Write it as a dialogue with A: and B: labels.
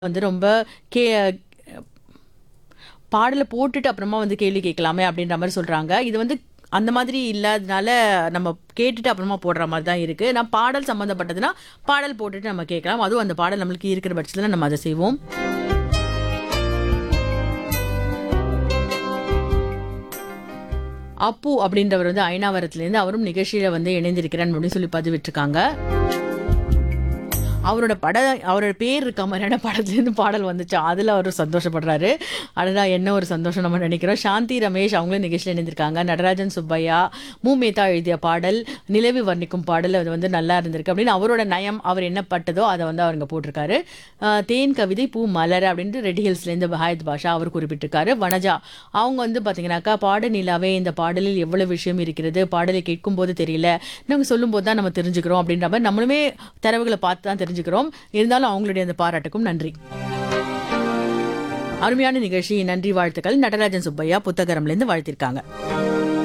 A: வந்து ரொம்ப கே பாடலை போட்டுட்டு அப்புறமா வந்து கேள்வி கேட்கலாமே அப்படின்ற மாதிரி சொல்றாங்க இது வந்து அந்த மாதிரி இல்லாதனால நம்ம கேட்டுட்டு அப்புறமா போடுற மாதிரி தான் இருக்கு நான் பாடல் சம்மந்தப்பட்டதுன்னா பாடல் போட்டுட்டு நம்ம கேட்கலாம் அதுவும் அந்த பாடல் நம்மளுக்கு இருக்கிற பட்சத்தில் நம்ம அதை செய்வோம் அப்பு அப்படின்றவர் வந்து ஐநாவரத்துலேருந்து அவரும் நிகழ்ச்சியில வந்து இணைந்திருக்கிறேன் அப்படின்னு சொல்லி பதிவிட்டிருக்காங்க அவரோட பட அவரோட பேர் இருக்க மாதிரியான படத்துலேருந்து பாடல் வந்துச்சு அதில் அவர் சந்தோஷப்படுறாரு அதுதான் என்ன ஒரு சந்தோஷம் நம்ம நினைக்கிறோம் சாந்தி ரமேஷ் அவங்களும் நிகழ்ச்சியில் இணைந்திருக்காங்க நடராஜன் சுப்பையா மு மேத்தா எழுதிய பாடல் நிலவி வர்ணிக்கும் பாடல் அது வந்து நல்லா இருந்திருக்கு அப்படின்னு அவரோட நயம் அவர் என்ன பட்டதோ அதை வந்து அவங்க போட்டிருக்காரு ஆஹ் தேன் கவிதை பூ மலர் அப்படின்ட்டு ரெட் ஹில்ஸ்லேருந்து ஹாயத் பாஷா அவர் குறிப்பிட்டிருக்காரு வனஜா அவங்க வந்து பார்த்தீங்கன்னாக்கா பாட நிலாவே இந்த பாடலில் எவ்வளவு விஷயம் இருக்கிறது பாடலை கேட்கும்போது தெரியல நாங்கள் சொல்லும்போது தான் நம்ம தெரிஞ்சுக்கிறோம் அப்படின்ற மாதிரி நம்மளுமே தரவுகளை பார்த்து தான் தெரிஞ்சுக்கிறோம் இருந்தாலும் அவங்களுடைய அந்த பாராட்டுக்கும் நன்றி அருமையான நிகழ்ச்சி நன்றி வாழ்த்துக்கள் நடராஜன் சுப்பையா புத்தகரம்லேருந்து வாழ்த்திருக்காங்க